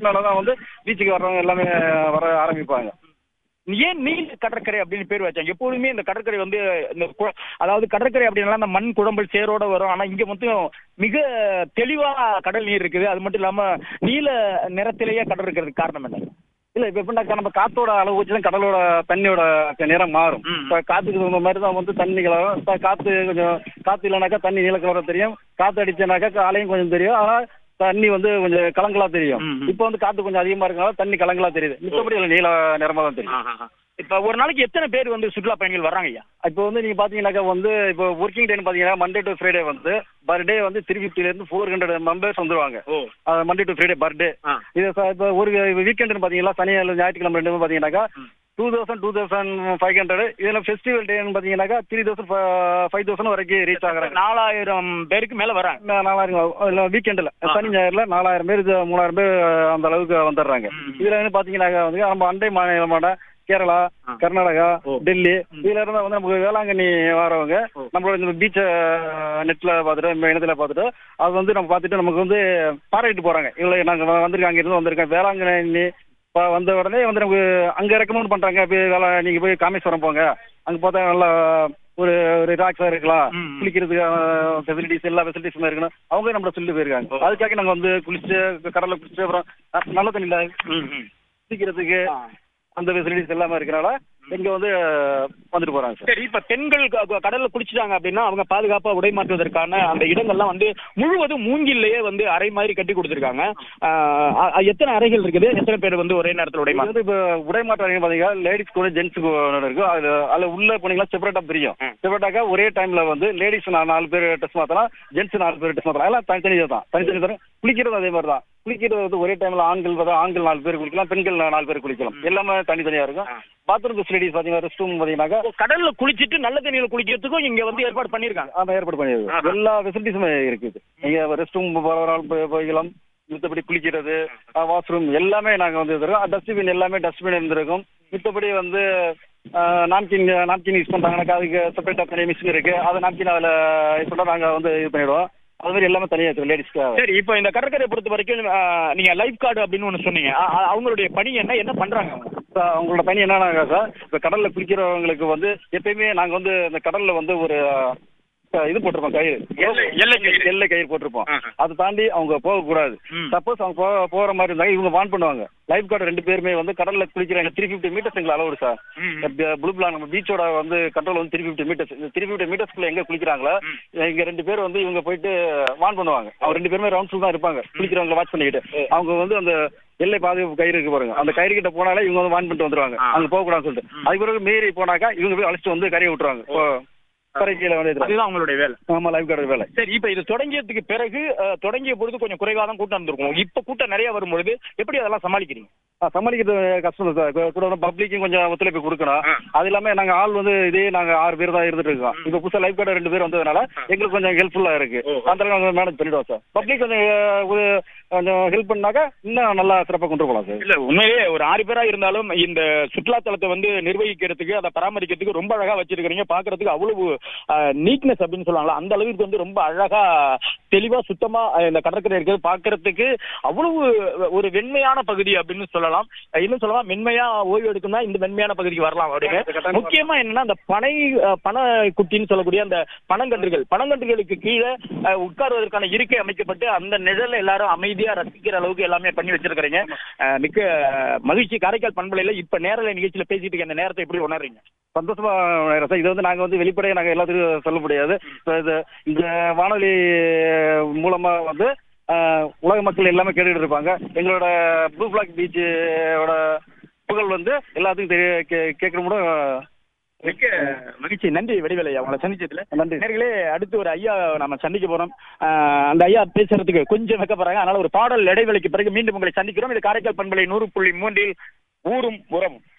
மேல தான் வந்து பீச்சுக்கு வர்றவங்க எல்லாமே வர ஆரம்பிப்பாங்க ஏன் நீல கடற்கரை அப்படின்னு பேர் வச்சாங்க எப்போதுமே இந்த கடற்கரை வந்து இந்த கு- அதாவது கடற்கரை அப்படின்னா அந்த மண் குழம்பல் சேரோட வரும் ஆனா இங்க மட்டும் மிக தெளிவா கடல் நீர் இருக்குது அது மட்டும் இல்லாம நீல நிறத்திலேயே கடல் இருக்கிறதுக்கு காரணம் என்ன இல்ல இப்ப எப்படின்னாக்கா நம்ம காத்தோட அளவு வச்சு தான் கடலோட தண்ணியோட நிறம் மாறும் ம். இப்ப காத்துக்கு தகுந்த மாதிரி தான் வந்து தண்ணி கலரும் இப்ப காத்து கொஞ்சம் காத்து இல்லைனாக்கா தண்ணி நீல கலர தெரியும் காத்து அடிச்சனாக்கா அலையும் கொஞ்சம் தெரியும் ஆனா தண்ணி வந்து கொஞ்சம் கலங்களா தெரியும் ம், ம். இப்ப வந்து காத்து கொஞ்சம் அதிகமா இருக்கனால தண்ணி கலங்களா தெரியுது மித்தபடி அதுல நீல நிறமா தான் தெரியும் இப்ப ஒரு நாளைக்கு எத்தனை பேர் வந்து சுற்றுலா பயணிகள் வர்றாங்க ஐயா இப்போ வந்து நீங்க பாத்தீங்கன்னாக்கா வந்து இப்போ ஒர்க்கிங் டேன்னு பாத்தீங்கன்னா மண்டே டு ஃப்ரைடே வந்து பர் டே வந்து த்ரீ ஃபிஃப்டில இருந்து ஃபோர் ஹண்ட்ரட் மெம்பர்ஸ் வந்துருவாங்க ஓ Monday to Friday per day ஆ. இது ச- இப்போ ஒரு வீக்கெண்டுன்னு பாத்தீங்கன்னா சனி அல்லது ஞாயிற்றுக்கிழமை ரெண்டு பாத்தீங்கன்னாக்கா two thousand two thousand five hundred இதுல ஃபெஸ்டிவல் டேன்னு பாத்தீங்கன்னாக்கா த்ரீ தௌசண்ட் ஃபைவ் தௌசண்ட் வரைக்கும் ரீச் ஆகுறாங்க நாலாயிரம் பேருக்கு மேல வராங்க நா- நாலாயிரம் வீக்கெண்டில் சனி ஞாயிறுல நாலாயிரம் பேர் இது மூணாயிரம் பேர் அந்த அளவுக்கு வந்துடுறாங்க ம். இதுல வந்து பாத்தீங்கன்னாக்கா வந்து நம்ம அண்டை மாநிலமான கேரளா கர்நாடகா ஓ. டெல்லி இதுல இருந்து வந்து நமக்கு வேளாங்கண்ணி வரவங்க ஓ. நம்மளோட இந்த பீச்சை நெட்ல பார்த்துட்டு நம்ம இணையத்துல பார்த்துட்டு அது வந்து நம்ம பார்த்துட்டு நமக்கு வந்து பாராட்டிட்டு போறாங்க இவ்வளவு நாங்க வ- வந்திருக்காங்க இருந்து வந்திருக்கோம் வேளாங்கண்ணி ப- வந்த உடனே வந்து நமக்கு அங்க ரெக்கமெண்ட் பண்றாங்க போய் வேளா நீங்க போய் காமேஸ்வரம் போங்க அங்க பார்த்தா நல்லா ஒரு ரிலாக்ஸா இருக்கலாம் ம், ம். குளிக்கிறதுக்கு ஃபெசிலிட்டிஸ் எல்லா ஃபெசிலிட்டிஸும் இருக்கணும் அவங்க நம்மள சொல்லி போயிருக்காங்க அதுக்காக நாங்க வந்து குளிச்சு கடல்ல குளிச்சு அப்புறம் அஹ், நல்ல தண்ணியில ம், ம். குளிக்கிறதுக்கு அந்த ஃபெசிலிட்டிஸ் எல்லாமே இருக்கனால இங்க வந்து அஹ், வந்துட்டு போறாங்க சார் சரி இப்ப பெண்கள் க- க- கடல்ல குளிச்சிட்டாங்க அப்படின்னா அவங்க பாதுகாப்பா உடை மாற்றுவதற்கான அந்த இடங்கள்லாம் வந்து முழுவதும் மூங்கிலேயே வந்து அறை மாதிரி கட்டி கொடுத்துருக்காங்க ஆஹ் அ- எத்தனை அறைகள் இருக்குது எத்தனை பேர் வந்து ஒரே நேரத்தில் உடை இது மாற்று வந்து இப்போ உடைமாற்றம் பாத்தீங்கன்னா லேடிஸ் கூட ஜென்ஸ் இருக்கு அது அதுல உள்ள போனீங்கன்னா செப்பரேட்டா பிரியும் ம். செப்பரேட்டாக்கா ஒரே டைம்ல வந்து லேடிஸ் நாலு பேர் டெஸ்ட் மாத்தலாம் ஜென்ஸ் நாலு பேர் டெஸ்ட் மாத்தலாம் எல்லாம் தனித்தனி தான் தனித்தனி தரும் குளிக்கிறது அதே மாதிரி தான் குளிக்கிறது வந்து ஒரே டைம்ல ஆண்கள் பார்த்தா ஆண்கள் நாலு பேர் குளிக்கலாம் பெண்கள் நாலு பேர் குளிக்கலாம் எல்லாமே தனித்தனியா இருக்கும் பாத்ரூம் ஃபெசிலிட்டிஸ் பாத்தீங்கன்னா ரெஸ்ட் ரூம் பாத்தீங்கன்னாக்கா கடல்ல குளிச்சிட்டு நல்ல தண்ணியில குளிக்கிறதுக்கும் இங்க வந்து ஏற்பாடு பண்ணிருக்காங்க அந்த ஏற்பாடு பண்ணியிருக்கு எல்லா ஃபெசிலிட்டிஸுமே இருக்குது நீங்க ரெஸ்ட் ரூம் போகிறவரால் போய் போய்க்கலாம் மித்தபடி குளிக்கிறது வாஷ்ரூம் எல்லாமே நாங்க வந்து தருவோம் டஸ்ட்பின் எல்லாமே டஸ்ட்பின் இருந்திருக்கும் மித்தபடி வந்து நாப்கின் நாப்கின் யூஸ் பண்றாங்கனாக்கா அதுக்கு செப்பரேட்டா தனி மிஷின் இருக்கு அதை நாப்கின் அதில் இப்போ நாங்க வந்து இது பண்ணிடுவோம் அது மாதிரி எல்லாமே தனியாக இருக்கு லேடிஸ்க்காக சரி இப்போ இந்த கடற்கரை பொறுத்த வரைக்கும் ஆஹ் நீங்க லைஃப் கார்டு அப்படின்னு ஒண்ணு சொன்னீங்க அ- அ- அவங்களுடைய பணி என்ன என்ன பண்றாங்க அவங்க சார் அவங்களோட பணி என்னன்னாக்கா சார் இப்போ கடல்ல குளிக்கிறவங்களுக்கு வந்து எப்பயுமே நாங்க வந்து இந்த கடல்ல வந்து ஒரு அஹ், இது போட்டிருப்போம் கயிறு எல்லை- எல்லை கயிறு. எல்லை கயிறு போட்டிருப்போம் ஆஹா. அதை தாண்டி அவங்க போகக்கூடாது ம். சப்போஸ் அவங்க போக போற மாதிரி இருந்தாங்க இவங்க வான் பண்ணுவாங்க லைஃப் கார்டு ரெண்டு பேருமே வந்து கடல்ல குளிக்கிறாங்க த்ரீ ஃபிஃப்டி மீட்டர்ஸ் எங்களை அளவு சார் ப்ளூ பிளான் நம்ம பீச்சோட வந்து கண்ட்ரோல் வந்து த்ரீ ஃபிஃப்டி மீட்டர்ஸ் இந்த த்ரீ ஃபிஃப்டி மீட்டர்ஸ்க்குள்ள எங்க குளிக்கிறாங்களோ இங்க ரெண்டு பேர் வந்து இவங்க போயிட்டு வான் பண்ணுவாங்க அவங்க ரெண்டு பேருமே ரவுண்ட்ஸ் தான் இருப்பாங்க குளிக்கிறவங்க வாட்ச் பண்ணிக்கிட்டு அவங்க வந்து அந்த எல்லை பாதுகாப்பு கயிறு இருக்கு பாருங்க அந்த கயிறு கிட்ட போனாலே இவங்க வந்து வான் பண்ணிட்டு வந்துருவாங்க ஆ. அங்க போக கூடாதுன்னு சொல்லிட்டு அதுக்கு பிறகு மீறி போனாக்கா இவங்க போய் அழைச்சிட்டு வந்து கரையை விட்டுருவாங்க இப்போ கரை கீழே வந்து இதுல. அதுதான் அவங்களுடைய வேலை ஆமா லைஃப் கார்டு வேலை சரி இப்ப இது தொடங்கியதுக்கு பிறகு அஹ், தொடங்கிய பொழுது கொஞ்சம் குறைவா தான் கூட்டம் இருந்திருக்கும் இப்ப கூட்டம் நிறைய வரும்பொழுது எப்படி அதெல்லாம் சமாளிக்கிறீங்க ஆ, சமாளிக்கிறது கஷ்டம் தான் சார் கூட வந்து பப்ளிக்கும் கொஞ்சம் ஒத்துழைப்பு கொடுக்கணும் ஆ. அது இல்லாம நாங்க ஆள் வந்து இதே நாங்க ஆறு பேர் தான் இருந்துட்டு இருக்கோம் இப்போ புதுசா லைஃப் கார்டு ரெண்டு பேர் வந்ததுனால எங்களுக்கு கொஞ்சம் ஹெல்ப்ஃபுல்லா இருக்கு ஓ. அந்த அளவுக்கு நாங்க மேனேஜ் பண்ணிடுவோம் சார் பப்ளிக் கொஞ்சம் அஹ், ஒரு கொஞ்சம் ஹெல்ப் பண்ணாக்கா இன்னும் நல்லா சிறப்பாக கொண்டு போகலாம் சார் இல்ல உண்மையிலேயே ஒரு ஆறு பேரா இருந்தாலும் இந்த சுற்றுலாத்தலத்தை வந்து நிர்வகிக்கிறதுக்கு அதை பராமரிக்கிறதுக்கு ரொம்ப அழகா வச்சிருக்கிறீங்க பாக்குறதுக்கு அவ்வளவு நீட்னஸ் அப்படின்னு சொல்லுவாங்களா அந்த அளவுக்கு வந்து ரொம்ப அழகா தெளிவா சுத்தமா அஹ், இந்த கடற்கரை இருக்கிறது பாக்குறதுக்கு அவ்வளவு ஒரு வெண்மையான பகுதி அப்படின்னு சொல்லலாம் அஹ், இன்னும் சொல்லலாம் மென்மையா ஓய்வு எடுக்கணும்னா இந்த வெண்மையான பகுதிக்கு வரலாம் அப்படின்னு முக்கியமா என்னன்னா அந்த பனை அஹ், பனை குட்டின்னு சொல்லக்கூடிய அந்த பனங்கன்றுகள் பனங்கன்றுகளுக்கு கீழே அஹ், உட்காருவதற்கான இருக்கை அமைக்கப்பட்டு அந்த நிழல்ல எல்லாரும் அமைதியா ரசிக்கிற அளவுக்கு எல்லாமே பண்ணி வச்சிருக்கிறீங்க அஹ், மிக்க அஹ், மகிழ்ச்சி காரைக்கால் பண்பலையில இப்ப நேரலை நிகழ்ச்சியில பேசிட்டு இருக்க இந்த நேரத்தை எப்படி உணர்றீங்க சந்தோஷமா உணர்றேன் சார் இது வந்து நாங்க வந்து வெளிப்படையா நாங்க எல்லாத்துக்கும் சொல்ல முடியாது இப்ப இது இந்த வானொலி மூலமா வந்து அஹ், உலக மக்கள் எல்லாமே கேட்டுட்டு இருப்பாங்க எங்களோட ப்ளூ பிளாக் பீச்சோட புகழ் வந்து எல்லாத்துக்கும் தெரிய கே- கேட்கற கூட மிக்க மகிழ்ச்சி நன்றி வடிவேலை அவங்கள சந்திச்சதுல நன்றி. நேர்களே அடுத்து ஒரு ஐயா நம்ம சந்திக்க போறோம் அஹ், அந்த ஐயா பேசுறதுக்கு கொஞ்சம் வைக்கப்படுறாங்க அதனால ஒரு பாடல் இடைவெளிக்கு பிறகு மீண்டும் உங்களை சந்திக்கிறோம் இது காரைக்கால் பண்பலை நூறு புள்ளி மூன்றில் ஊரும் உறவும்